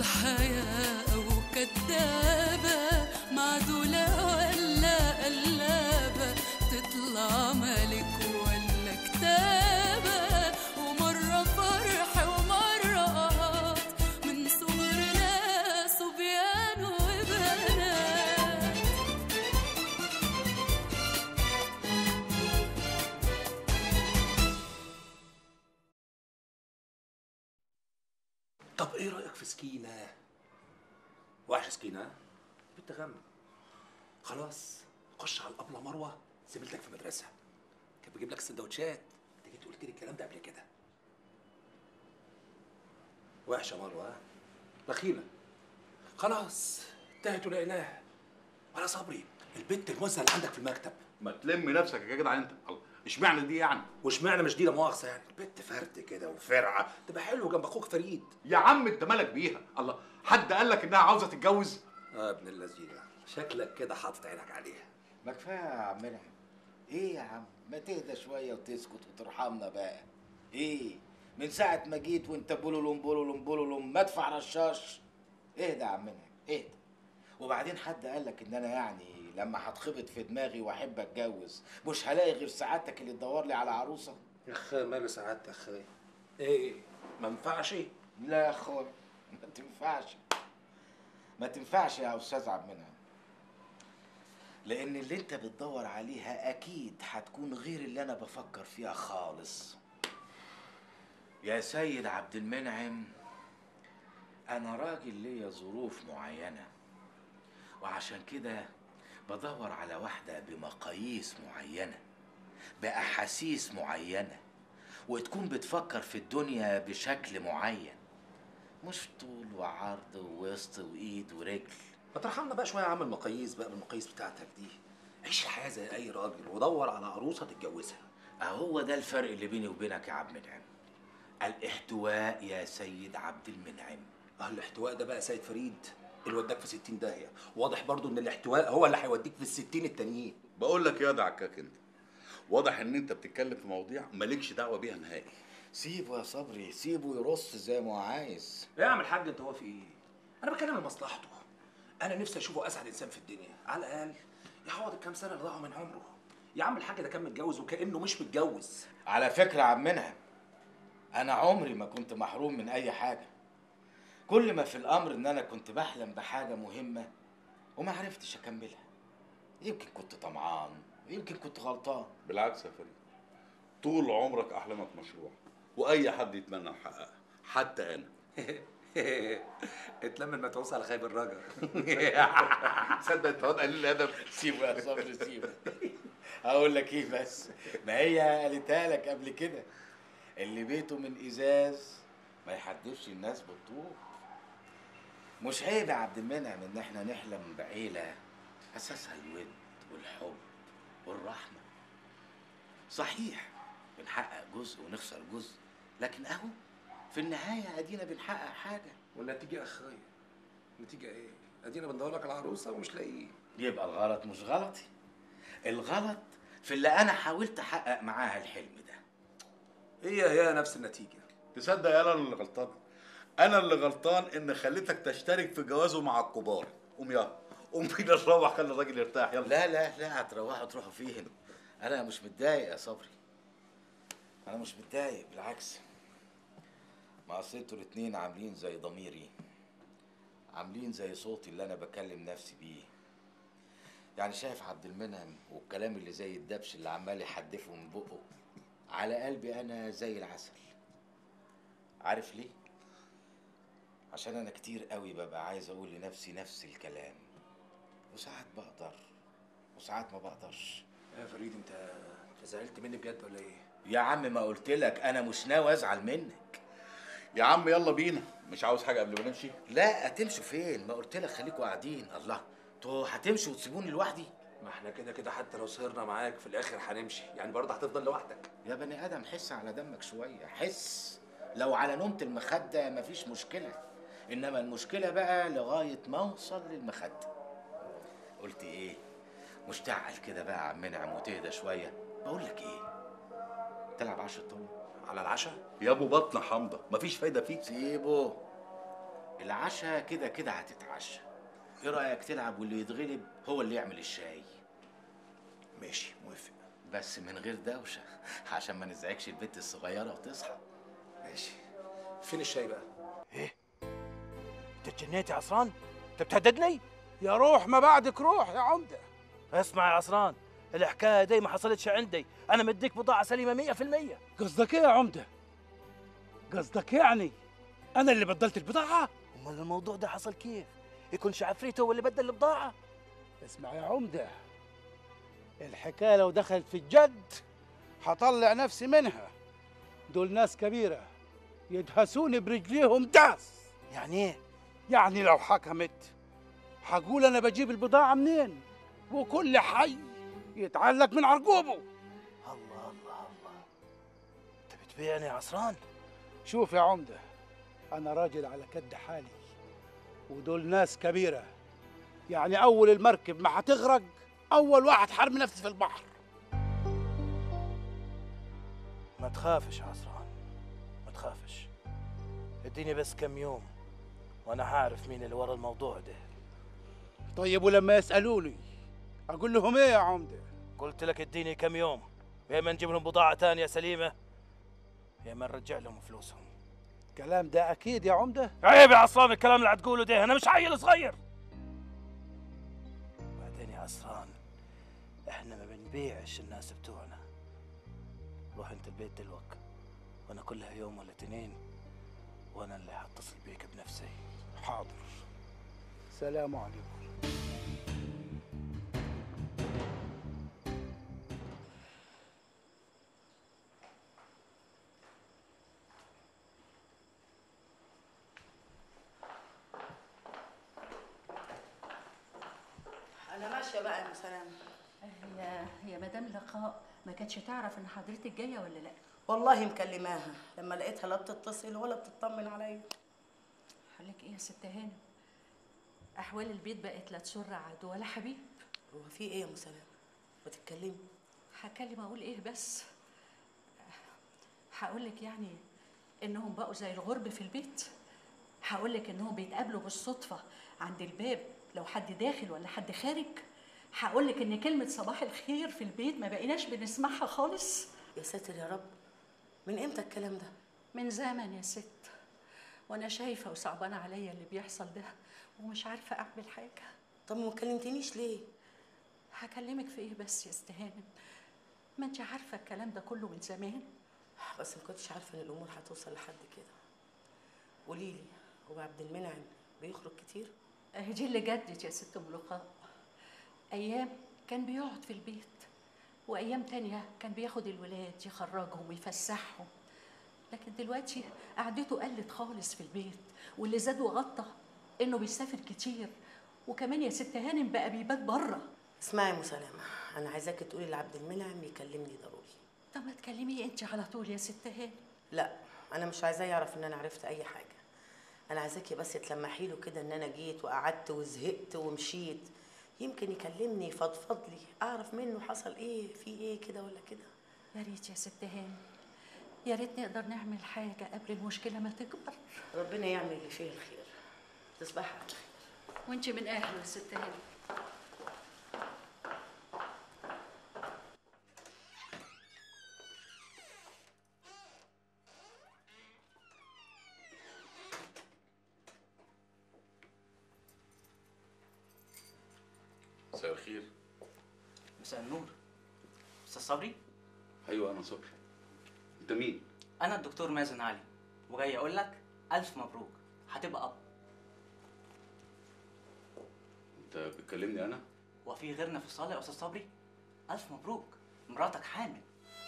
الحياة أو كدابة معدولة ولا قلابة تطلع ملك ولا كتابة ومرة فرح ومرة قهر من صغرنا صبيان وبنات طب ايه رايك في سكينه وحشه سكينه ها؟ بنت غم خلاص خش على الابله مروه زميلتك في مدرسه كانت بتجيب لك السندوتشات انت جيت قلت لي الكلام ده قبل كده وحشه مروه ها بخيله خلاص انتهت ولقيناها ولا صبري البنت الموزه اللي عندك في المكتب ما تلم نفسك يا جدع انت الله اشمعنى دي يعني واشمعنى مش دي لا مؤاخذه يعني البنت فرد كده وفرعه تبقى حلوه جنب اخوك فريد يا عم انت مالك بيها الله حد قال لك انها عاوزه تتجوز اه ابن اللذينه شكلك كده حاطط عينك عليها ما كفايه يا عم منعم ايه يا عم ما تهدى شويه وتسكت وترحمنا بقى ايه من ساعه ما جيت وانت بولولوم بولولوم بولولوم مدفع رشاش اهدى يا عم منعم اهدى وبعدين حد قال لك ان انا يعني لما هتخبط في دماغي واحب اتجوز مش هلاقي غير سعادتك اللي تدور لي على عروسه يا اخي ماله سعادتك يا اخي ايه ما ينفعش لا يا اخويا ما تنفعش ما تنفعش يا استاذ عبد المنعم لان اللي انت بتدور عليها اكيد هتكون غير اللي انا بفكر فيها خالص يا سيد عبد المنعم انا راجل ليا ظروف معينه وعشان كده بدور على واحده بمقاييس معينه باحاسيس معينه وتكون بتفكر في الدنيا بشكل معين مش طول وعرض ووسط وايد ورجل ما ترحمنا بقى شويه يا عم المقاييس بقى بالمقاييس بتاعتك دي عيش الحياه زي اي راجل ودور على عروسه تتجوزها اهو ده الفرق اللي بيني وبينك يا عبد المنعم الاحتواء يا سيد عبد المنعم اه الاحتواء ده بقى يا سيد فريد اللي وداك في 60 داهيه واضح برضو ان الاحتواء هو اللي هيوديك في ال 60 التانيين بقول لك يا دعكاك انت واضح ان انت بتتكلم في مواضيع مالكش دعوه بيها نهائي سيبه يا صبري سيبه يرص زي ما هو عايز ايه يا عم الحاج انت هو في ايه انا بتكلم لمصلحته انا نفسي اشوفه اسعد انسان في الدنيا على الاقل يعوض الكام سنه اللي ضاعوا من عمره يا عم الحاج ده كان متجوز وكانه مش متجوز على فكره يا عم منعم انا عمري ما كنت محروم من اي حاجه كل ما في الامر ان انا كنت بحلم بحاجه مهمه وما عرفتش اكملها يمكن كنت طمعان يمكن كنت غلطان بالعكس يا فريد طول عمرك احلامك مشروع واي حد يتمنى يحققها حتى انا اتلم المتعوس على خيب الرجا تصدق انت واد قليل الادب سيبه يا صبري سيبه هقول لك ايه بس ما هي قالتها لك قبل كده اللي بيته من ازاز ما يحدفش الناس بالطوب مش عيب يا عبد المنعم ان احنا نحلم بعيله اساسها الود والحب والرحمه صحيح بنحقق جزء ونخسر جزء لكن اهو في النهايه ادينا بنحقق حاجه والنتيجه يا اخويا النتيجه ايه ادينا بندور لك على عروسه ومش لاقيين يبقى الغلط مش غلطي الغلط في اللي انا حاولت احقق معاها الحلم ده هي هي نفس النتيجه تصدق يا انا اللي غلطان انا اللي غلطان ان خليتك تشترك في جوازه مع الكبار قوم يلا قوم بينا نروح خلي الراجل يرتاح يلا لا لا لا هتروحوا تروحوا فين انا مش متضايق يا صبري انا مش متضايق بالعكس ما اصل انتوا الاتنين عاملين زي ضميري عاملين زي صوتي اللي انا بكلم نفسي بيه يعني شايف عبد المنعم والكلام اللي زي الدبش اللي عمال يحدفه من بقه على قلبي انا زي العسل عارف ليه عشان انا كتير قوي ببقى عايز اقول لنفسي نفس الكلام وساعات بقدر وساعات ما بقدرش يا فريد انت انت زعلت مني بجد ولا ايه يا عم ما قلت لك انا مش ناوي ازعل منك يا عم يلا بينا مش عاوز حاجه قبل ما نمشي لا هتمشوا فين ما قلت لك خليكوا قاعدين الله انتوا هتمشوا وتسيبوني لوحدي ما احنا كده كده حتى لو سهرنا معاك في الاخر هنمشي يعني برضه هتفضل لوحدك يا بني ادم حس على دمك شويه حس لو على نومة المخدة مفيش مشكلة انما المشكلة بقى لغاية ما اوصل للمخدة قلت ايه مش تعقل كده بقى يا عم منعم وتهدى شوية بقول لك ايه تلعب عشرة طول على العشاء يا ابو بطن حمضه مفيش فايده فيك سيبه العشاء كده كده هتتعشى ايه رايك تلعب واللي يتغلب هو اللي يعمل الشاي ماشي موافق بس من غير دوشه عشان ما نزعجش البنت الصغيره وتصحى ماشي فين الشاي بقى انت اتجنيت يا عصران انت بتهددني يا روح ما بعدك روح يا عمده اسمع يا عصران الحكايه دي ما حصلتش عندي انا مديك بضاعه سليمه 100% قصدك ايه يا عمده قصدك يعني انا اللي بدلت البضاعه امال الموضوع ده حصل كيف يكونش عفريت هو اللي بدل البضاعه اسمع يا عمده الحكايه لو دخلت في الجد هطلع نفسي منها دول ناس كبيره يدهسوني برجليهم داس يعني ايه يعني لو حكمت هقول انا بجيب البضاعه منين وكل حي يتعلق من عرقوبه الله الله الله انت بتبيعني يا عصران شوف يا عمده انا راجل على كد حالي ودول ناس كبيره يعني اول المركب ما هتغرق اول واحد حرمي نفسي في البحر ما تخافش يا عصران ما تخافش اديني بس كم يوم وانا هعرف مين اللي ورا الموضوع ده طيب ولما يسالوني اقول لهم ايه يا عمده قلت لك اديني كم يوم يا اما نجيب لهم بضاعه تانية سليمه يا اما نرجع لهم فلوسهم الكلام ده اكيد يا عمده عيب يا عصران الكلام اللي هتقوله ده انا مش عيل صغير بعدين يا عصران احنا ما بنبيعش الناس بتوعنا روح انت البيت دلوقتي وانا كلها يوم ولا اتنين وانا اللي هتصل بيك بنفسي حاضر سلام عليكم انا ماشيه بقى يا سلام هي هي مدام لقاء ما كانتش تعرف ان حضرتك جايه ولا لا والله مكلماها لما لقيتها لا بتتصل ولا بتطمن عليا حالك ايه يا ست هانم احوال البيت بقت لا تسر عدو ولا حبيب هو في ايه يا ام سلام ما تتكلمي هكلم اقول ايه بس هقول لك يعني انهم بقوا زي الغرب في البيت هقول لك انهم بيتقابلوا بالصدفه عند الباب لو حد داخل ولا حد خارج هقول لك ان كلمه صباح الخير في البيت ما بقيناش بنسمعها خالص يا ساتر يا رب من امتى الكلام ده من زمن يا ست وانا شايفه وصعبانه عليا اللي بيحصل ده ومش عارفه اعمل حاجه طب ما كلمتنيش ليه هكلمك في ايه بس يا استهانم ما انت عارفه الكلام ده كله من زمان بس ما كنتش عارفه ان الامور هتوصل لحد كده قولي لي هو عبد المنعم بيخرج كتير اهي دي اللي جدت يا ست ام لقاء ايام كان بيقعد في البيت وايام تانية كان بياخد الولاد يخرجهم ويفسحهم لكن دلوقتي قعدته قلت خالص في البيت واللي زاد وغطى انه بيسافر كتير وكمان يا ست هانم بقى بيبات بره اسمعي يا ام سلامه انا عايزاكي تقولي لعبد المنعم يكلمني ضروري طب ما تكلميه انت على طول يا ست هانم لا انا مش عايزاه يعرف ان انا عرفت اي حاجه انا عايزاكي بس تلمحي له كده ان انا جيت وقعدت وزهقت ومشيت يمكن يكلمني يفضفض لي اعرف منه حصل ايه في ايه كده ولا كده يا ريت يا ست هانم يا ريت نقدر نعمل حاجه قبل المشكله ما تكبر ربنا يعمل اللي فيه الخير تصبحي على خير وانت من اهله يا ست هانم مساء الخير مساء النور استاذ صبري ايوه انا صبري انت مين انا الدكتور مازن علي وجاي اقول لك الف مبروك هتبقى اب انت بتكلمني انا وفي غيرنا في الصاله يا استاذ صبري الف مبروك مراتك حامل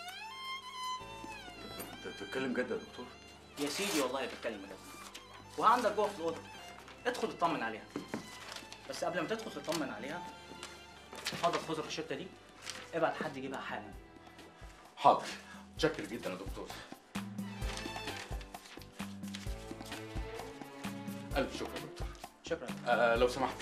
انت بتتكلم جد يا دكتور يا سيدي والله بتكلم بجد وعندك جوه في الاوضه ادخل اطمن عليها بس قبل ما تدخل تطمن عليها اتفضل خد الروشته دي ابعت حد يجيبها حالا حاضر متشكر جدا يا دكتور الف شكر يا دكتور شكرا آه لو سمحت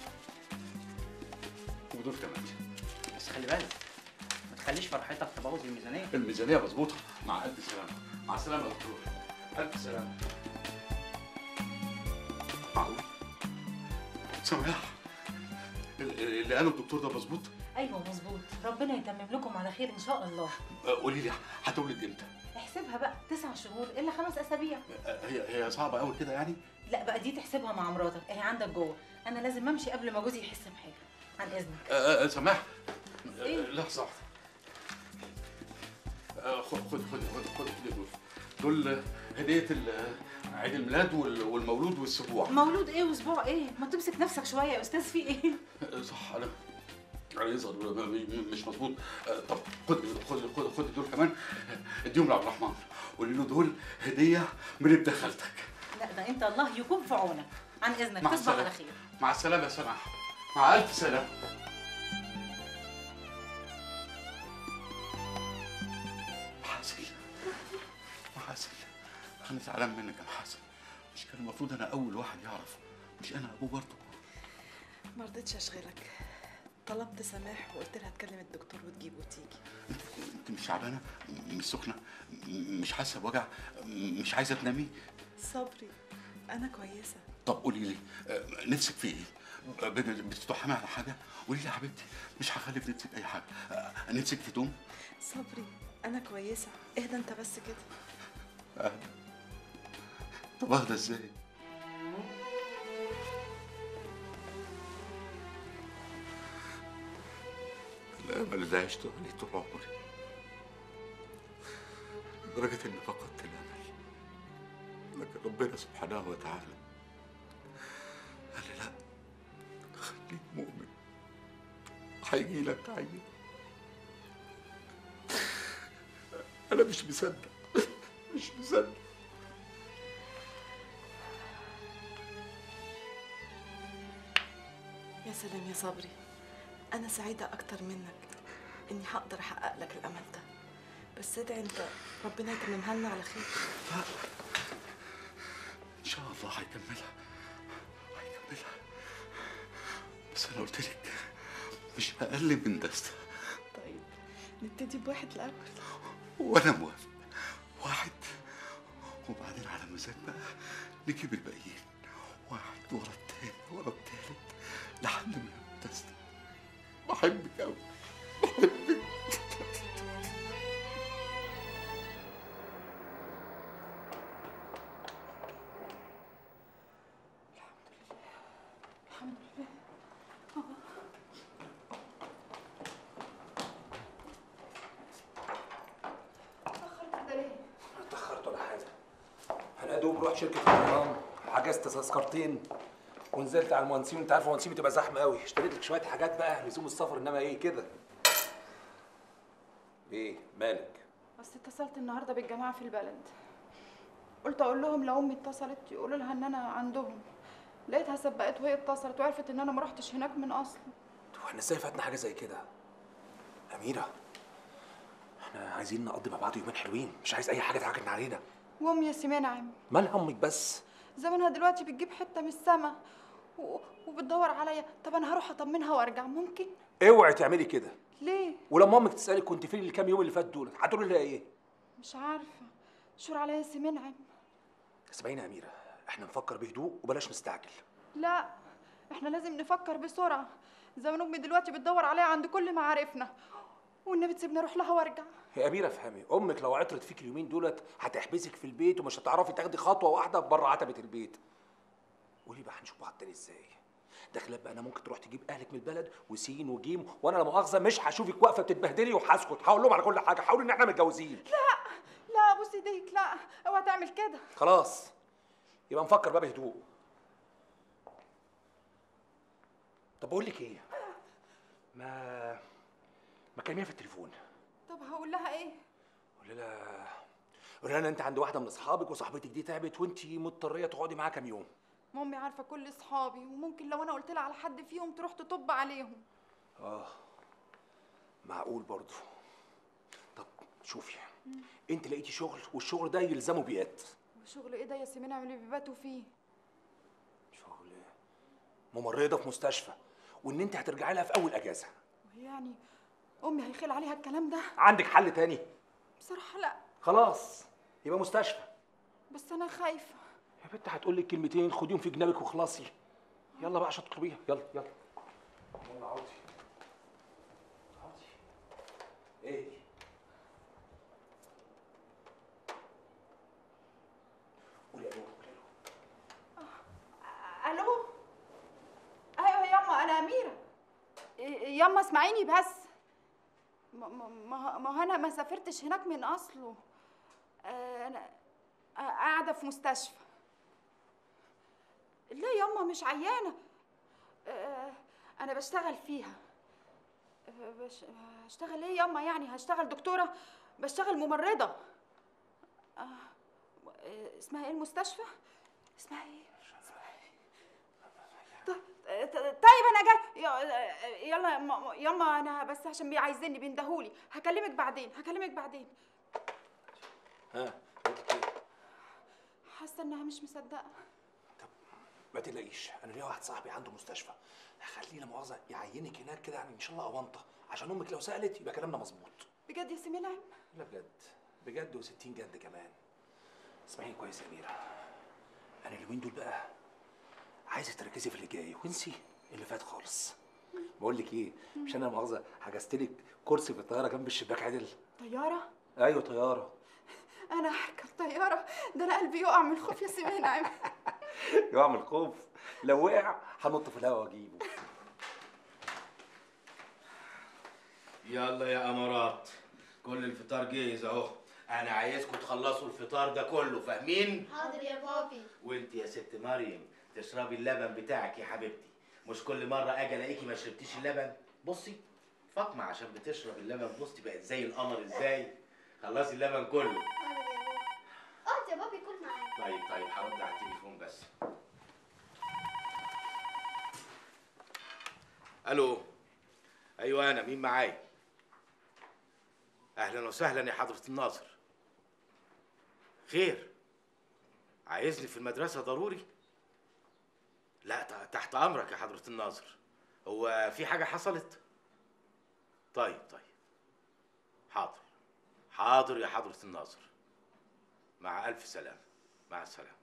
ودول كمان بس خلي بالك ما تخليش فرحتك تبوظ الميزانيه الميزانيه مظبوطه مع الف سلامه مع السلامه يا دكتور الف سلامه سماح ال- اللي قاله الدكتور ده مظبوط ايوه مظبوط ربنا يتمم لكم على خير ان شاء الله آه، قولي لي هتولد امتى احسبها بقى تسع شهور الا خمس اسابيع آه، هي هي صعبه قوي كده يعني لا بقى دي تحسبها مع مراتك اهي عندك جوه انا لازم امشي قبل ما جوزي يحس بحاجه عن اذنك آه، آه، سماح آه، إيه؟ لحظه واحده آه، خد خد خد خد خد خد دول دول هديه ال- عيد الميلاد وال- والمولود والسبوع مولود ايه واسبوع ايه ما تمسك نفسك شويه يا استاذ في ايه آه، صح انا انا يظهر م- م- مش مظبوط آه، طب خد خد خد خد دول كمان آه، اديهم لعبد الرحمن قولي له دول هديه من ابن خالتك لا ده انت الله يكون في عونك عن اذنك مع تصبح السلامة. على خير مع السلامه يا سماح مع الف سلامه محاسن محاسن انا زعلان منك يا محاسن مش كان المفروض انا اول واحد يعرف مش انا ابوه برضه ما رضيتش اشغلك طلبت سماح وقلت لها تكلم الدكتور وتجيبه وتيجي انت مش تعبانه مش سخنه مش حاسه بوجع مش عايزه تنامي صبري انا كويسه طب قولي لي آه، نفسك في ايه ب- ب- بتتوحمي على حاجه قولي لي يا حبيبتي مش هخلي في نفسك اي حاجه آه، نفسك في توم صبري انا كويسه اهدى انت بس كده اهدى طب اهدى ازاي الامل اللي عشته عليه طول عمري لدرجه اني فقدت الامل لكن ربنا سبحانه وتعالى قال لي لا خليك مؤمن هيجي لك عين انا مش مصدق مش مصدق يا سلام يا صبري انا سعيده اكتر منك اني هقدر احقق لك الامل ده بس ادعي انت ربنا يتممها لنا على خير ان شاء الله هيكملها هيكملها بس انا قلت لك مش اقل من دستة طيب نبتدي بواحد الاول وانا موافق واحد وبعدين على مزاج بقى نجيب الباقيين واحد ورا التاني ورا التالت لحد ما يبقى دستة بحبك قوي بحبك الحمد لله اتأخرت ولا حاجة أنا دوب رحت شركة الطيران حجزت تذكرتين ونزلت على المهندسين وأنت عارف المهندسين بتبقى زحمة قوي اشتريت لك شوية حاجات بقى لزوم السفر إنما إيه كده إيه مالك؟ بس اتصلت النهارده بالجماعه في البلد قلت اقول لهم لو امي اتصلت يقولوا لها ان انا عندهم لقيتها سبقت وهي اتصلت وعرفت ان انا ما رحتش هناك من اصل طب احنا ازاي فاتنا حاجة زي كده؟ أميرة احنا عايزين نقضي مع بعض يومين حلوين مش عايز أي حاجة تعكن علينا وامي يا سي نعم مالها أمك بس؟ زمانها دلوقتي بتجيب حته من السما و... وبتدور عليا طب انا هروح اطمنها وارجع ممكن اوعي تعملي كده ليه ولما امك تسالك كنت فين الكام يوم اللي فات دول هتقولي لها ايه مش عارفه شور عليا يا سي نعم اسمعيني يا اميره احنا نفكر بهدوء وبلاش نستعجل لا احنا لازم نفكر بسرعه زمان امي دلوقتي بتدور عليا عند كل معارفنا والنبي تسيبني اروح لها وارجع يا اميره افهمي امك لو عطرت فيك اليومين دولت هتحبسك في البيت ومش هتعرفي تاخدي خطوه واحده بره عتبه البيت قولي بقى هنشوف بعض تاني ازاي ده خلاف بقى انا ممكن تروح تجيب اهلك من البلد وسين وجيم وانا لا مؤاخذه مش هشوفك واقفه بتتبهدلي وهسكت هقول لهم على كل حاجه هقول ان احنا متجوزين لا ابوس ايديك لا اوعى تعمل كده خلاص يبقى نفكر بقى بهدوء طب بقول لك ايه ما ما كلميها في التليفون طب هقول لها ايه قول لها قول لها انت عند واحده من اصحابك وصاحبتك دي تعبت وانت مضطريه تقعدي معاها كام يوم مامي عارفه كل اصحابي وممكن لو انا قلت لها على حد فيهم تروح تطب عليهم اه معقول برضو طب شوفي انت لقيتي شغل والشغل ده يلزمه بيات وشغل ايه ده يا سيمين اللي بيباتوا فيه شغل ممرضه في مستشفى وان انت هترجعي لها في اول اجازه وهي يعني امي هيخيل عليها الكلام ده عندك حل تاني بصراحه لا خلاص يبقى مستشفى بس انا خايفه يا بنت هتقول لك كلمتين خديهم في جنابك وخلاصي يلا بقى عشان تطلبيها يلا يلا يلا عودي عودي ايه دي قولي الو قولي الو الو ايوه ياما انا اميره إيه- ياما اسمعيني بس ما ما ما هو انا ما سافرتش هناك من اصله آه، انا آه، قاعده في مستشفى لا ياما مش عيانه آه، انا بشتغل فيها آه، بش... هشتغل ايه ياما يعني هشتغل دكتوره بشتغل ممرضه آه، آه، اسمها ايه المستشفى اسمها ايه ط- طيب انا جاي ي- يلا م- يما انا بس عشان بي- عايزيني بيندهولي هكلمك بعدين هكلمك بعدين ها قلت ايه حاسه انها مش مصدقه ما تقلقيش انا ليا واحد صاحبي عنده مستشفى هخليه لا مؤاخذه يعينك هناك كده يعني ان شاء الله اونطه عشان امك لو سالت يبقى كلامنا مظبوط بجد يا سي منعم لا بجد بجد و60 جد كمان اسمعيني كويس يا اميره انا اليومين دول بقى عايزك تركزي في اللي جاي وانسي اللي فات خالص بقول لك ايه مش انا لا مؤاخذه حجزت لك كرسي في الطياره جنب الشباك عدل طياره ايوه طياره انا هركب طياره ده انا قلبي يقع من الخوف يا سي منعم يعمل خوف لو وقع هنط في الهوا واجيبه يلا يا امارات كل الفطار جاهز اهو انا عايزكم تخلصوا الفطار ده كله فاهمين حاضر يا بابي وانت يا ست مريم تشربي اللبن بتاعك يا حبيبتي مش كل مره اجي الاقيكي ما شربتيش اللبن بصي فاطمه عشان بتشرب اللبن بصي بقت زي القمر ازاي خلصي اللبن كله حاضر يا بابي اقعد يا بابي كل معايا طيب طيب هرد على التليفون بس الو ايوه انا مين معايا اهلا وسهلا يا حضره الناظر خير عايزني في المدرسه ضروري لا ت- تحت امرك يا حضره الناظر هو في حاجه حصلت طيب طيب حاضر حاضر يا حضره الناظر مع الف سلامه مع السلامه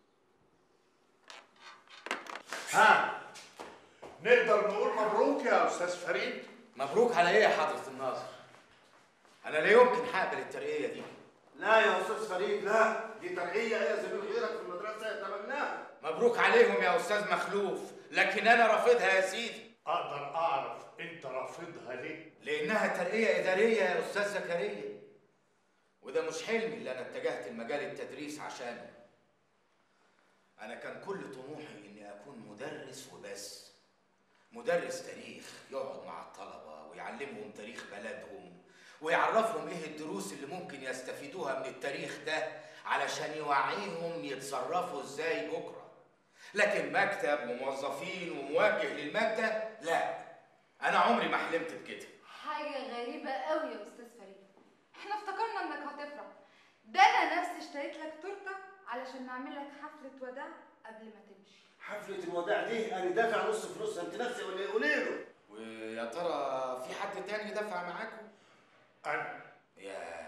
ها نقدر نقول مبروك يا استاذ فريد مبروك على ايه يا حضرة الناظر؟ أنا لا يمكن هقبل الترقية دي. لا يا استاذ فريد لا دي ترقيه يا زميل غيرك في المدرسه يتمناها مبروك عليهم يا أستاذ مخلوف، لكن أنا رافضها يا سيدي. اقدر اعرف انت رافضها ليه لأنها ترقية إدارية يا أستاذ زكريا. وده مش حلمي اللي أنا اتجهت لمجال التدريس عشانه. أنا كان كل طموحي إني أكون مدرس وبس. مدرس تاريخ يقعد مع الطلبة ويعلمهم تاريخ بلدهم ويعرفهم ايه الدروس اللي ممكن يستفيدوها من التاريخ ده علشان يوعيهم يتصرفوا ازاي بكرة لكن مكتب وموظفين وموجه للمادة لا انا عمري ما حلمت بكده حاجة غريبة قوي يا أستاذ فريد احنا افتكرنا إنك هتفرح ده أنا نفسي اشتريت لك تورتة علشان نعمل لك حفلة وداع قبل ما تمشي حفله الوداع دي انا دافع نص فلوسها انت ناسي ولا ايه قولي له ويا ترى في حد تاني دفع معاكم؟ انا يا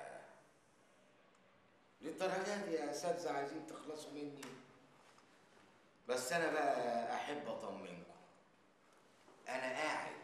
للدرجة دي يا اساتذة عايزين تخلصوا مني بس انا بقى احب اطمنكم انا قاعد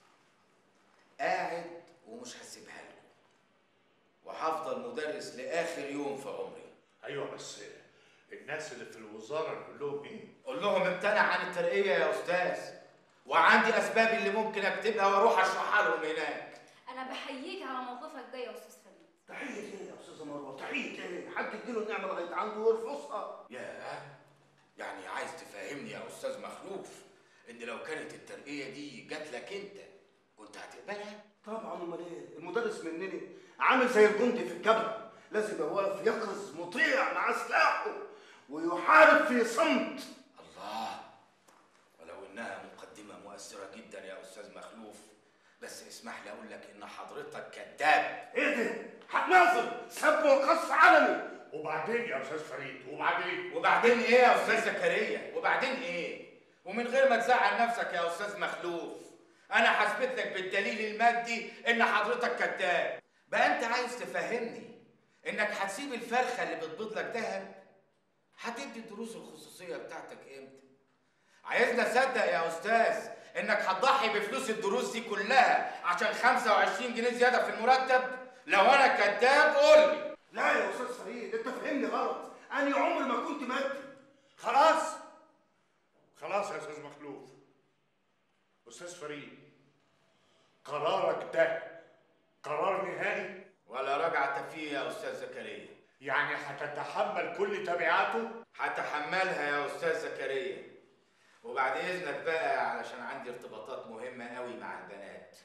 قاعد ومش هسيبها لكم وهفضل مدرس لاخر يوم في عمري ايوه بس الناس اللي في الوزاره نقول لهم ايه قول لهم امتنع عن الترقية يا استاذ وعندي اسبابي اللي ممكن اكتبها واروح اشرحها لهم هناك أنا بحييك على موقفك ده يا أستاذ فريد تحيه ايه يا استاذه مروه تحيه ايه حد يديله النعمه لغايه عنده ويرفضها ياه يعني عايز تفهمني يا استاذ مخلوف ان لو كانت الترقيه دي جات لك انت كنت هتقبلها طبعا امال ايه المدرس مننا عامل زي الجندي في الجبهه لازم يبقى واقف يقظ مطيع مع سلاحه ويحارب في صمت الله ولو انها مقدمه مؤثره جدا يا استاذ مخلوف بس اسمح لي اقول لك ان حضرتك كذاب ايه ده هتناظر سب وقص علني وبعدين يا استاذ فريد وبعدين وبعدين ايه يا استاذ زكريا وبعدين ايه ومن غير ما تزعل نفسك يا استاذ مخلوف انا حسبت لك بالدليل المادي ان حضرتك كذاب بقى انت عايز تفهمني انك هتسيب الفرخه اللي بتبيض لك دهب هتدي الدروس الخصوصيه بتاعتك امتى عايزني اصدق يا استاذ انك هتضحي بفلوس الدروس دي كلها عشان 25 جنيه زياده في المرتب لو انا كذاب قول لي لا يا استاذ فريد انت فهمني غلط انا عمري ما كنت مادي خلاص خلاص يا استاذ مخلوف استاذ فريد قرارك ده قرار نهائي ولا رجعة فيه يا استاذ زكريا يعني هتتحمل كل تبعاته هتحملها يا استاذ زكريا وبعد اذنك بقى علشان عندي ارتباطات مهمه قوي مع البنات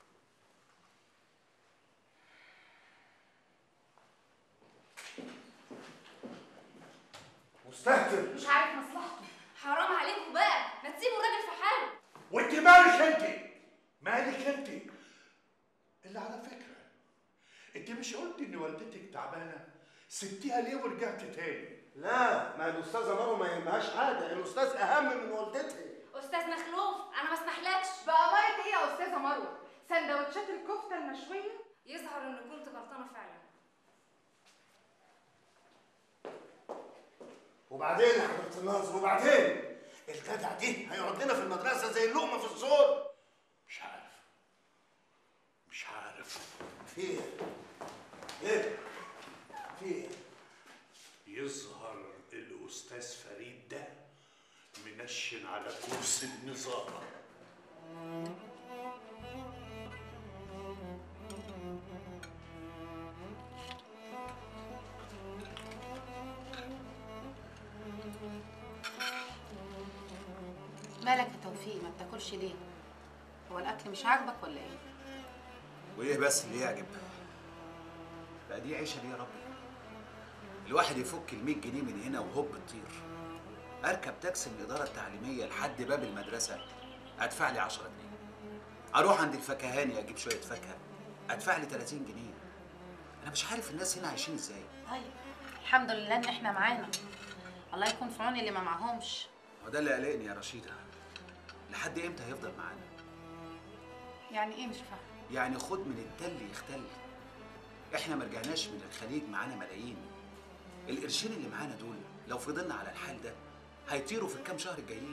مستهتر مش عارف مصلحته حرام عليكم بقى ما تسيبوا الراجل في حاله وانت مالك انت مالك انت اللي على فكره انت مش قلت ان والدتك تعبانه سبتيها ليه ورجعت تاني لا ما الاستاذه مروه ما يهمهاش حاجه الاستاذ اهم من والدتها استاذ مخلوف انا ما اسمحلكش بقى مرض ايه يا استاذه مروه سندوتشات الكفته المشويه يظهر ان كنت غلطانه فعلا وبعدين يا حضره الناظر وبعدين الجدع دي هيقعد لنا في المدرسه زي اللقمه في الزور مش عارف مش عارف في ايه؟ ايه؟ في ايه؟ يظهر الاستاذ فريد ده منشن على كرسي النظام مالك يا توفيق ما بتاكلش ليه هو الاكل مش عاجبك ولا ايه وايه بس اللي يعجب بقى دي عيشه دي يا رب الواحد يفك ال 100 جنيه من هنا وهوب تطير اركب تاكسي من الاداره التعليميه لحد باب المدرسه ادفع لي 10 جنيه اروح عند الفكهاني اجيب شويه فاكهه ادفع لي 30 جنيه انا مش عارف الناس هنا عايشين ازاي طيب الحمد لله ان احنا معانا الله يكون في عون اللي ما معهمش هو ده اللي قلقني يا رشيده لحد امتى هيفضل معانا يعني ايه مش فاهم يعني خد من التل يختل احنا ما رجعناش من الخليج معانا ملايين القرشين اللي معانا دول لو فضلنا على الحال ده هيطيروا في الكام شهر الجايين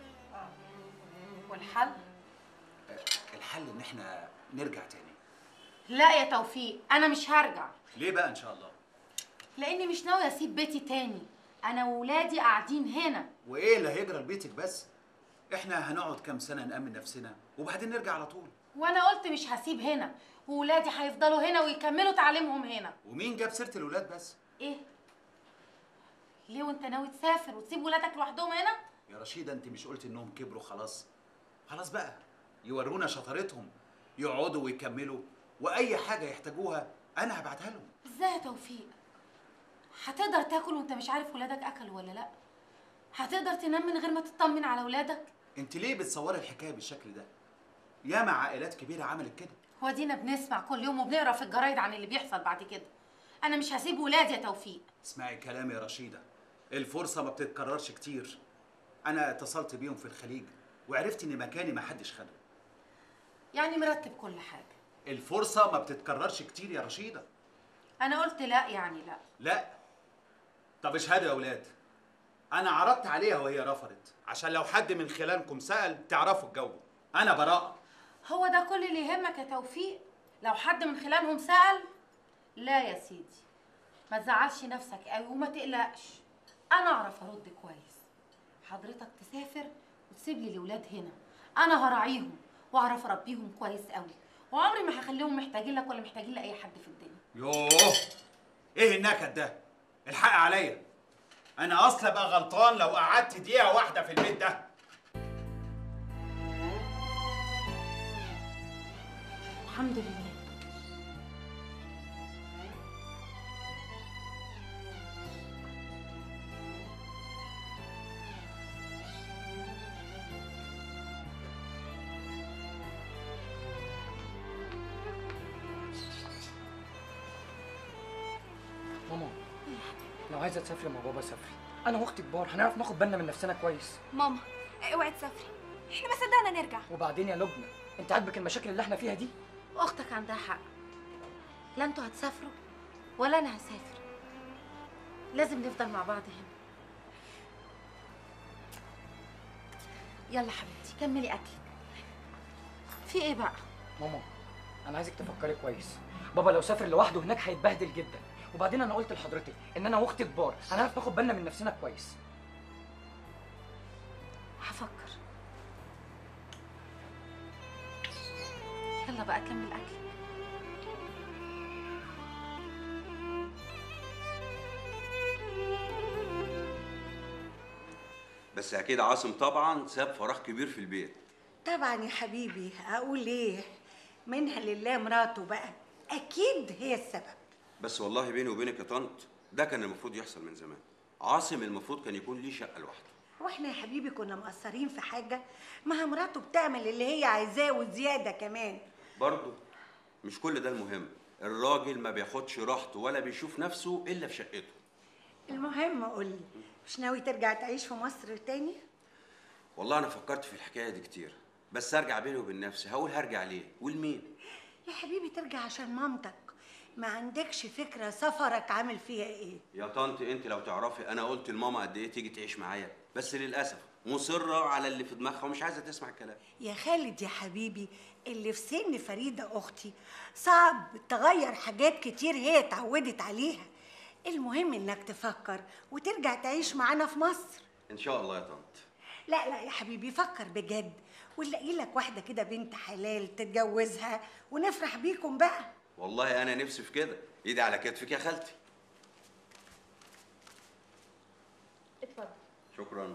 والحل الحل ان احنا نرجع تاني لا يا توفيق انا مش هرجع ليه بقى ان شاء الله لاني مش ناويه اسيب بيتي تاني انا وولادي قاعدين هنا وايه اللي هيجرى لبيتك بس احنا هنقعد كام سنه نامن نفسنا وبعدين نرجع على طول وانا قلت مش هسيب هنا وولادي هيفضلوا هنا ويكملوا تعليمهم هنا ومين جاب سيره الولاد بس ايه ليه وانت ناوي تسافر وتسيب ولادك لوحدهم هنا يا رشيده انت مش قلت انهم كبروا خلاص خلاص بقى يورونا شطارتهم يقعدوا ويكملوا واي حاجه يحتاجوها انا هبعتها لهم ازاي يا توفيق هتقدر تاكل وانت مش عارف ولادك اكلوا ولا لا هتقدر تنام من غير ما تطمن على ولادك انت ليه بتصوري الحكايه بالشكل ده ياما عائلات كبيره عملت كده ودينا بنسمع كل يوم وبنقرا في الجرايد عن اللي بيحصل بعد كده انا مش هسيب ولادي يا توفيق اسمعي كلامي يا رشيده الفرصه ما بتتكررش كتير انا اتصلت بيهم في الخليج وعرفت ان مكاني ما حدش خده يعني مرتب كل حاجه الفرصه ما بتتكررش كتير يا رشيده انا قلت لا يعني لا لا طب اشهدوا يا اولاد انا عرضت عليها وهي رفضت عشان لو حد من خلالكم سال تعرفوا الجو انا براءه هو ده كل اللي يهمك يا توفيق لو حد من خلالهم سأل لا يا سيدي ما تزعلش نفسك قوي وما تقلقش انا اعرف ارد كويس حضرتك تسافر وتسيب لي الولاد هنا انا هراعيهم واعرف اربيهم كويس قوي وعمري ما هخليهم محتاجين لك ولا محتاجين لاي حد في الدنيا يوه ايه النكد ده الحق عليا انا اصلا ابقى غلطان لو قعدت دقيقه واحده في البيت ده الحمد لله ماما لو عايزه تسافري مع بابا سافري انا واختي كبار هنعرف ناخد بالنا من نفسنا كويس ماما اوعي تسافري احنا ما صدقنا نرجع وبعدين يا لبنى انت عاجبك المشاكل اللي احنا فيها دي اختك عندها حق لا انتوا هتسافروا ولا انا هسافر لازم نفضل مع بعض هنا يلا حبيبتي كملي اكلك في ايه بقى ماما انا عايزك تفكري كويس بابا لو سافر لوحده هناك هيتبهدل جدا وبعدين انا قلت لحضرتك ان انا واختي كبار هنعرف ناخد بالنا من نفسنا كويس هفكر يلا بقى كمل اكلك بس اكيد عاصم طبعا ساب فراغ كبير في البيت طبعا يا حبيبي اقول ايه منها لله مراته بقى اكيد هي السبب بس والله بيني وبينك يا طنط ده كان المفروض يحصل من زمان عاصم المفروض كان يكون ليه شقه لوحده واحنا يا حبيبي كنا مقصرين في حاجه ما هي مراته بتعمل اللي هي عايزاه وزياده كمان برضه مش كل ده المهم الراجل ما بياخدش راحته ولا بيشوف نفسه الا في شقته المهم قولي مش ناوي ترجع تعيش في مصر تاني والله انا فكرت في الحكايه دي كتير بس ارجع بيني وبين نفسي هقول هرجع ليه ولمين يا حبيبي ترجع عشان مامتك ما عندكش فكره سفرك عامل فيها ايه يا طنط انت لو تعرفي انا قلت لماما قد ايه تيجي تعيش معايا بس للاسف مصره على اللي في دماغها ومش عايزه تسمع الكلام يا خالد يا حبيبي اللي في سن فريدة أختي صعب تغير حاجات كتير هي اتعودت عليها المهم إنك تفكر وترجع تعيش معانا في مصر ان شاء الله يا طنط لا لا يا حبيبي فكر بجد ونلاقي لك واحدة كده بنت حلال تتجوزها ونفرح بيكم بقى والله انا نفسي في كده ايدي على كتفك يا خالتي اتفضل شكرا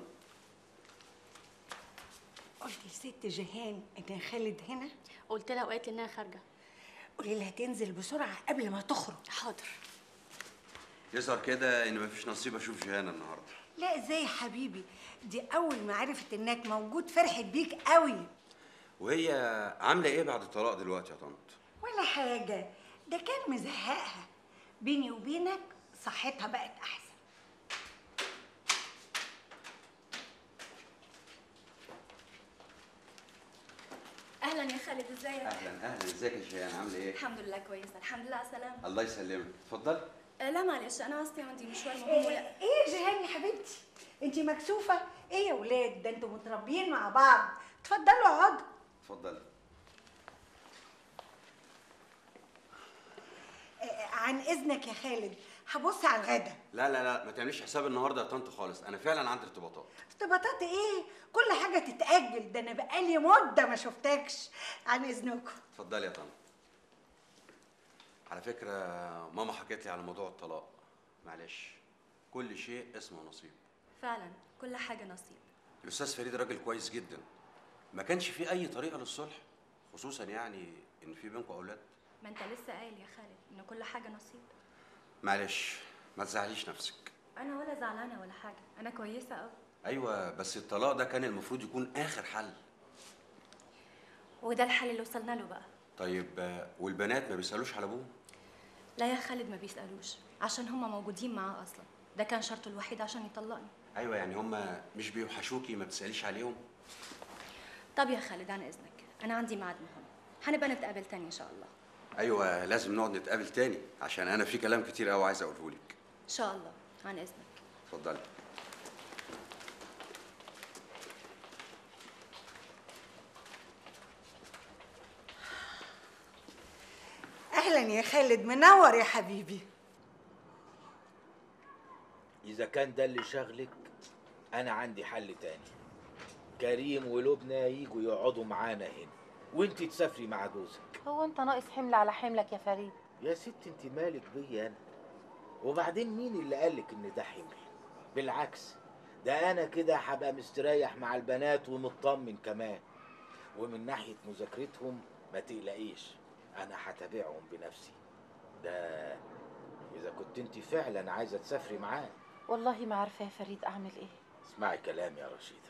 قلت لست جيهان إن خالد هنا قلت لها وقالت لي انها خارجه قولي لها تنزل بسرعة قبل ما تخرج حاضر يظهر كده ان مفيش نصيب اشوف جيهان النهارده لا ازاي يا حبيبي دي أول ما عرفت إنك موجود فرحت بيك قوي وهي عامله ايه بعد الطلاق دلوقتي يا طنط ولا حاجة ده كان مزهقها بيني وبينك صحتها بقت أحسن اهلا يا خالد ازيك اهلا اهلا ازيك يا جيهان عامله ايه الحمد لله كويسه الحمد لله على السلامه الله يسلمك اتفضل آه، لا معلش انا اصلي عندي مشوار مهم ايه ولا ايه يا جيهان يا حبيبتي انت مكسوفة ايه يا ولاد ده انتوا متربيين مع بعض اتفضلوا اقعدوا اتفضل آه، عن اذنك يا خالد هبص على الغدا لا لا لا ما تعمليش حساب النهارده يا طنط خالص انا فعلا عندي ارتباطات ارتباطات ايه كل حاجة تتأجل ده انا بقالي مدة ما شفتكش عن اذنكم اتفضلي يا طنط على فكره ماما حكت لي على موضوع الطلاق معلش كل شيء اسمه نصيب فعلا كل حاجه نصيب الاستاذ فريد راجل كويس جدا ما كانش في اي طريقه للصلح خصوصا يعني ان في بينكم اولاد ما انت لسه قايل يا خالد ان كل حاجه نصيب معلش ما تزعليش نفسك انا ولا زعلانه ولا حاجه انا كويسه قوي ايوه بس الطلاق ده كان المفروض يكون اخر حل وده الحل اللي وصلنا له بقى طيب آه، والبنات ما بيسالوش على ابوهم لا يا خالد ما بيسالوش عشان هما موجودين معاه اصلا ده كان شرطه الوحيد عشان يطلقني ايوه يعني هم مش بيوحشوكي ما بتساليش عليهم طب يا خالد عن اذنك انا عندي ميعاد مهم هنبقى نتقابل تاني ان شاء الله ايوه لازم نقعد نتقابل تاني عشان انا في كلام كتير قوي عايز اقوله لك ان شاء الله عن اذنك اتفضلي اهلا يا خالد منور يا حبيبي إذا كان ده اللي شغلك أنا عندي حل تاني كريم ولبنى يجوا يقعدوا معانا هنا وانت تسافري مع جوزك هو انت ناقص حمل على حملك يا فريد يا ست انت مالك بيا انا وبعدين مين اللي قالك ان ده حمل بالعكس ده انا كده هبقى مستريح مع البنات ومطمن كمان ومن ناحية مذاكرتهم ما تقلقيش انا هتابعهم بنفسي ده اذا كنت انت فعلا عايزة تسافري معاه والله ما عارفه يا فريد اعمل ايه اسمعي كلامي يا رشيدة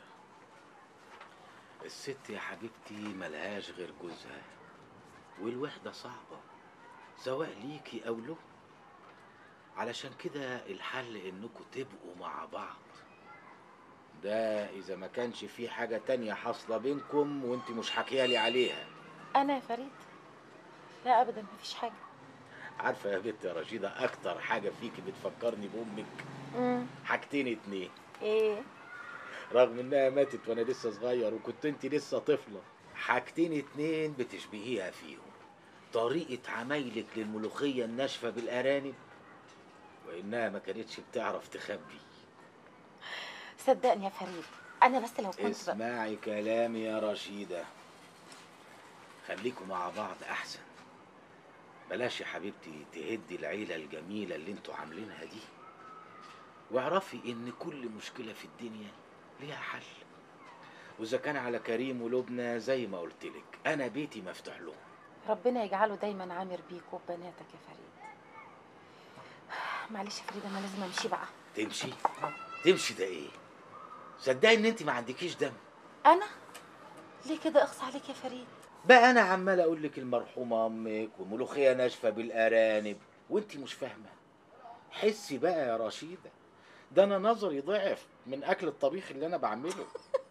الست يا حبيبتي ملهاش غير جوزها والوحدة صعبة سواء ليكي أو له علشان كده الحل إنكوا تبقوا مع بعض ده إذا ما كانش في حاجة تانية حاصلة بينكم وانت مش حكيالي عليها انا يا فريد لا ابدا مفيش حاجه عارفة يا بنت يا رشيدة أكتر حاجة فيكي بتفكرني بأمك امم حاجتين اتنين ايه رغم انها ماتت وانا لسه صغير وكنت انت لسه طفله حاجتين اتنين بتشبهيها فيهم طريقة عمايلك للملوخية الناشفة بالأرانب وإنها ما كانتش بتعرف تخبي صدقني يا فريد انا بس لو كنت بقى اسمعي كلامي يا رشيدة خليكوا مع بعض أحسن بلاش يا حبيبتي تهدي العيلة الجميلة اللي انتوا عاملينها دي واعرفي إن كل مشكلة في الدنيا ليها حل وإذا كان على كريم ولبنى زي ما قلت لك أنا بيتي مفتوح لهم ربنا يجعله دايما عامر بيك وببناتك يا فريد معلش يا فريد انا لازم امشي بقى تمشي تمشي ده إيه صدقني إن أنت ما عندكيش دم انا ليه كده اقصى عليك يا فريد بقى انا عمال اقول لك المرحومه امك وملوخيه ناشفه بالارانب وانت مش فاهمه حسي بقى يا رشيده ده انا نظري ضعف من اكل الطبيخ اللي انا بعمله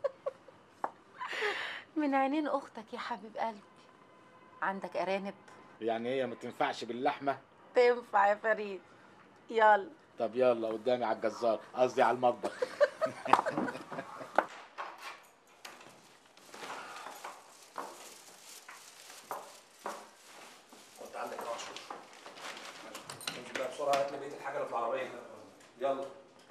من عينين اختك يا حبيب قلبي عندك ارانب يعني هي ما تنفعش باللحمه تنفع يا فريد يلا طب يلا قدامي على الجزار قصدي على المطبخ انت عندك يا عاشور انزل بقى بسرعه هات لي بقيه الحاجه اللي في العربيه يلا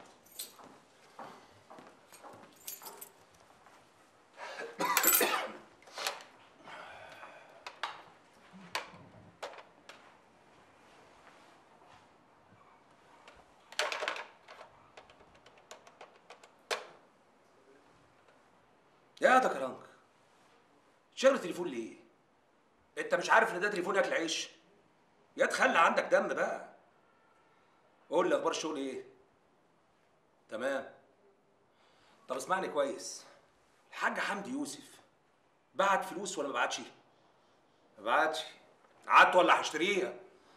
يا ده كرنك شغل التليفون ليه؟ انت مش عارف ان ده تليفون اكل عيش؟ يا تخلي عندك دم بقى قول لي اخبار الشغل ايه؟ تمام طب اسمعني كويس الحاج حمدي يوسف بعت فلوس ولا ما بعتش؟ ما بعتش قعدت ولا هشتريها؟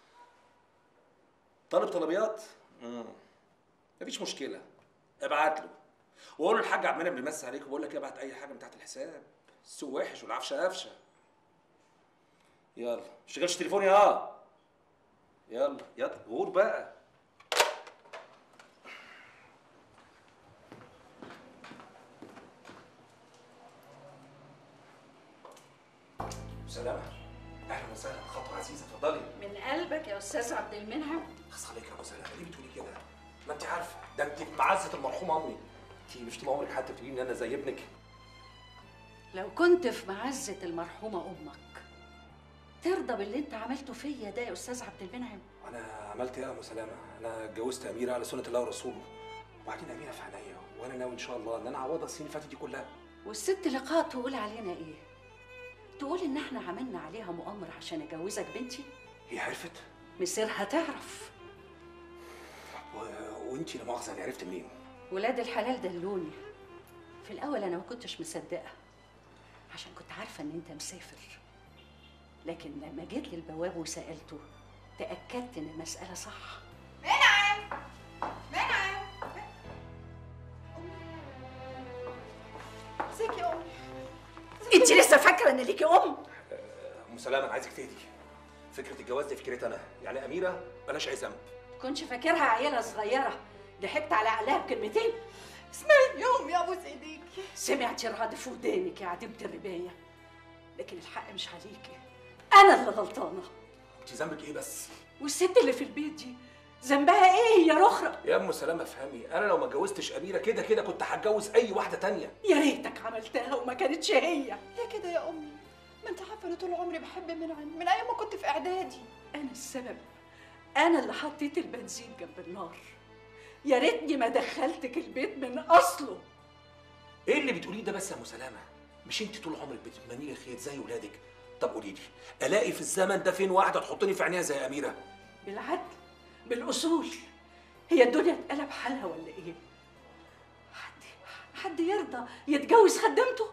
طالب طلبيات؟ امم مفيش مشكلة ابعت له وقول له الحاج عبد المنعم بيمسي عليك وبقول لك ابعت اي حاجة من تحت الحساب السوق وحش والعفشة قفشة يلا مش شغلش تليفوني اه يلا يلا غور بقى سلامة اهلا وسهلا خطوة عزيزة اتفضلي من قلبك يا استاذ عبد المنعم خص عليك يا ابو سلامة ليه بتقولي كده؟ ما انت عارفة ده انت في معزة المرحومة امي انت مش طول عمرك حتى بتقولي ان انا زي ابنك لو كنت في معزة المرحومة أمك ترضى باللي أنت عملته فيا ده يا أستاذ عبد المنعم انا عملت ايه يا ابو سلامة؟ انا اتجوزت اميرة على سنة الله ورسوله وبعدين اميرة في عينيا وانا ناوي ان شاء الله ان انا اعوضها السنين اللي فاتت دي كلها والست لقاء تقول علينا إيه؟ تقول إن إحنا عملنا عليها مؤامرة عشان أجوزك بنتي؟ هي عرفت؟ مصيرها تعرف و... وانت لا مؤاخذة انا عرفت منين؟ ولاد الحلال دلوني في الأول أنا ما كنتش مصدقة عشان كنت عارفة إن أنت مسافر لكن لما جيت للبواب وسألته تأكدت إن المسألة صح ازيك يا امي أنت لسه فاكرة إن ليكي أم؟ ام سلامة انا عايزك تهدي فكرة الجواز دي فكرتي انا يعني اميرة بلاش اي ذنب كنتش فاكرها عيلة صغيرة ضحكت على عقلها بكلمتين اسمعي يا امي ابوس ايديكي سمعتي الرعد في ودانك يا عديمة الرباية لكن الحق مش عليكي أنا اللي غلطانة انت ذنبك ايه بس؟ والست اللي في البيت دي ذنبها إيه يا رخرة؟ يا ام سلامة افهمي انا لو ما اتجوزتش اميرة كده كده كنت هتجوز اي واحدة تانية يا ريتك عملتها وما كانتش هي ليه كده يا امي ما انت عارفه ان طول عمري بحب منعم من ايام ما كنت في اعدادي أنا السبب أنا اللي حطيت البنزين جنب النار يا ريتني ما دخلتك البيت من أصله ايه اللي بتقوليه ده بس يا ام سلامة؟ مش انت طول عمرك بتتمني لي الخير زي ولادك طب قولي لي الاقي في الزمن ده فين واحدة تحطني في عينيها زي اميرة؟ بالعدل بالأصول هي الدنيا اتقلب حالها ولا إيه؟ حد حد يرضى يتجوز خدمته؟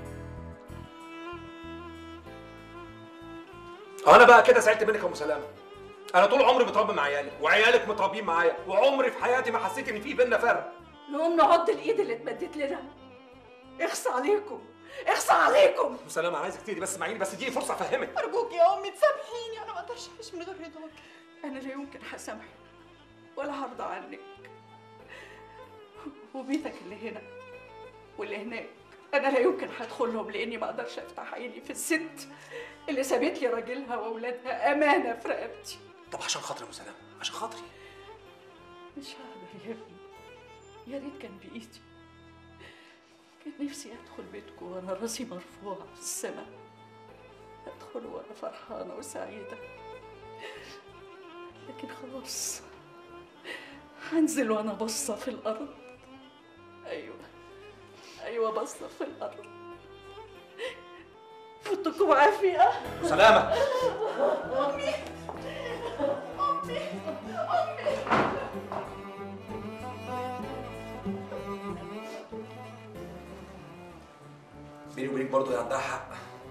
انا بقى كده زعلت منك يا ام سلامة انا طول عمري متربي مع عيالك وعيالك متربيين معايا وعمري في حياتي ما حسيت ان في بينا فرق نقوم نعض الإيد اللي اتمدت لنا اخصى عليكم اخصى عليكم ام سلامة انا عايزك تهدي بس اسمعيني بس اديني فرصة افهمك ارجوك يا امي تسامحيني انا ما اقدرش اعيش من غير رضاك أنا لا يمكن هسامحك ولا هرضى عنك وبيتك اللي هنا واللي هناك انا لا يمكن هدخلهم لاني ما اقدرش افتح عيني في الست اللي سابت لي راجلها واولادها امانه في رقبتي طب عشان خاطري يا ام سلام عشان خاطري مش هقدر يا ابني يا ريت كان بايدي كان نفسي ادخل بيتكم وانا راسي مرفوعه في السماء ادخل وانا فرحانه وسعيده لكن خلاص هنزل وانا باصه في الارض ايوه ايوه باصه في الارض فوتكم عافيه سلامة. امي امي امي بيني وبينك برضه هي عندها حق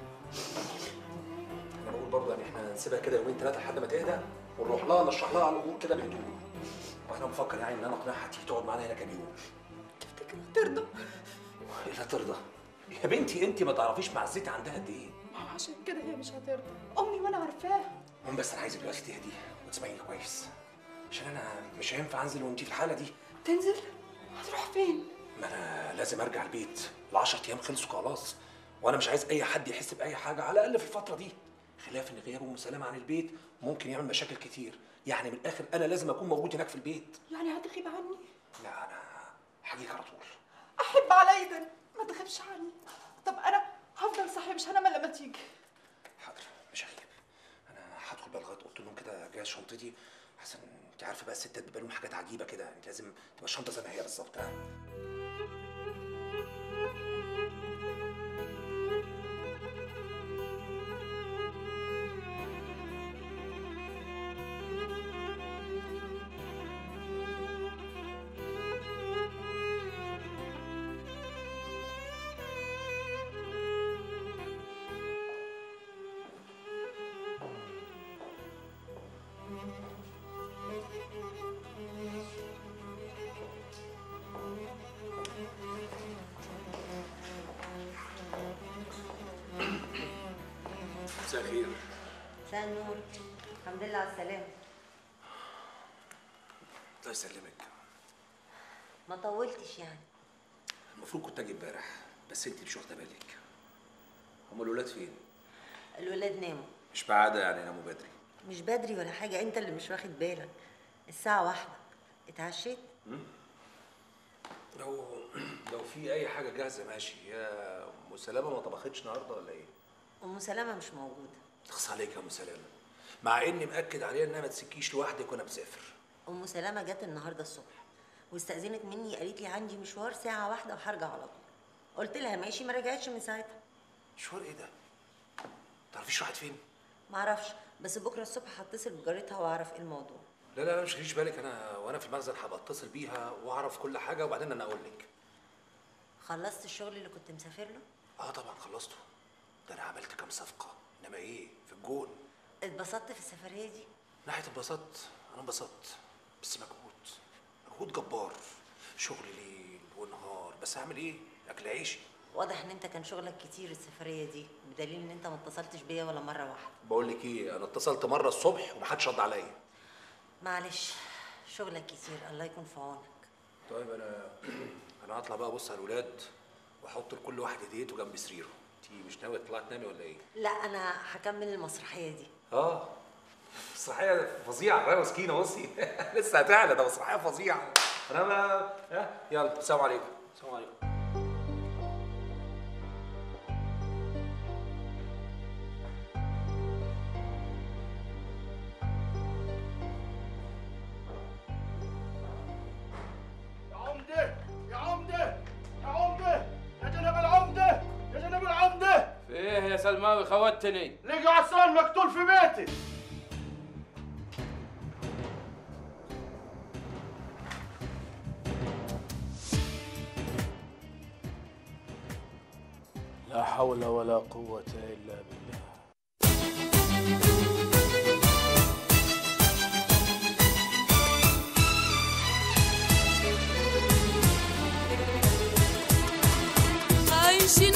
انا بقول برضه يعني احنا نسيبها كده يومين ثلاثه لحد ما تهدى ونروح لها نشرح لها على الامور كده بهدوء وانا بفكر يعني ان انا اقنعها تيجي تقعد معانا هنا كام يوم تفتكر ترضى ايه لا ترضى يا بنتي انت ما تعرفيش معزتي عندها قد ايه ما هو عشان كده هي مش هترضى امي وانا عارفاها المهم بس انا عايزك دلوقتي تهدي وتسمعيني كويس عشان انا مش هينفع انزل وانت في الحاله دي تنزل هتروح فين ما انا لازم ارجع البيت ال 10 ايام خلصوا خلاص وانا مش عايز اي حد يحس باي حاجه على الاقل في الفتره دي خلاف ان غياب ام سلامه عن البيت ممكن يعمل مشاكل كتير يعني من الاخر انا لازم اكون موجود هناك في البيت يعني هتغيب عني لا انا هجيك على طول احب على ايدن ما تغيبش عني طب انا هفضل صاحي مش هنام الا لما تيجي حاضر مش هغيب انا هدخل بقى لغايه اوضه النوم كده اجهز شنطتي حسن انت عارفه بقى الستات بيبقى لهم حاجات عجيبه كده انت لازم تبقى الشنطه زي ما هي بالظبط ها مساء الخير مساء النور الحمد لله على السلامة الله يسلمك ما طولتش يعني المفروض كنت اجي امبارح بس انت مش واخده بالك هما الولاد فين الولاد ناموا مش بعادة يعني يناموا بدري مش بدري ولا حاجة انت اللي مش واخد بالك الساعة واحدة اتعشيت لو لو في اي حاجه جاهزه ماشي يا ام سلامه ما طبختش النهارده ولا ايه ام سلامة مش موجودة تخص عليك يا ام سلامه مع اني مأكد عليها انها ما تسكيش لوحدك وانا مسافر ام سلامة جت النهاردة الصبح واستأذنت مني قالت لي عندي مشوار ساعة واحدة وهرجع على طول قلت لها ماشي ما رجعتش من ساعتها مشوار ايه ده تعرفيش راحت فين معرفش بس بكرة الصبح هتصل بجارتها واعرف ايه الموضوع لا لا لا مش خليش بالك انا وانا في المخزن هبقى اتصل بيها واعرف كل حاجه وبعدين انا اقول لك خلصت الشغل اللي كنت مسافر له اه طبعا خلصته ده انا عملت كام صفقه انما ايه في الجون اتبسطت في السفرية دي ناحيه انبسطت انا انبسطت بس مجهود مجهود جبار شغل ليل ونهار بس هعمل ايه اكل عيشي واضح ان انت كان شغلك كتير السفرية دي بدليل ان انت ما اتصلتش بيا ولا مرة واحدة بقول لك ايه انا اتصلت مره الصبح ومحدش رد عليا معلش شغلك كتير الله يكون في عونك طيب انا انا هطلع بقى ابص على الولاد واحط لكل واحد هديته جنب سريره انت مش ناويه تطلعي تنامي ولا ايه لا انا هكمل المسرحية دي اه مسرحيه فظيعه يا مسكينه بصي لسه هتعلى ده مسرحيه فظيعه انا ما ها يلا السلام عليكم السلام عليكم يا عمدة يا عمدة يا عمدة يا جناب العمدة يا جناب العمدة في ايه يا سلماوي خوتني لقى عصام مقتول في بيتي لا حول ولا قوة إلا بالله عايشين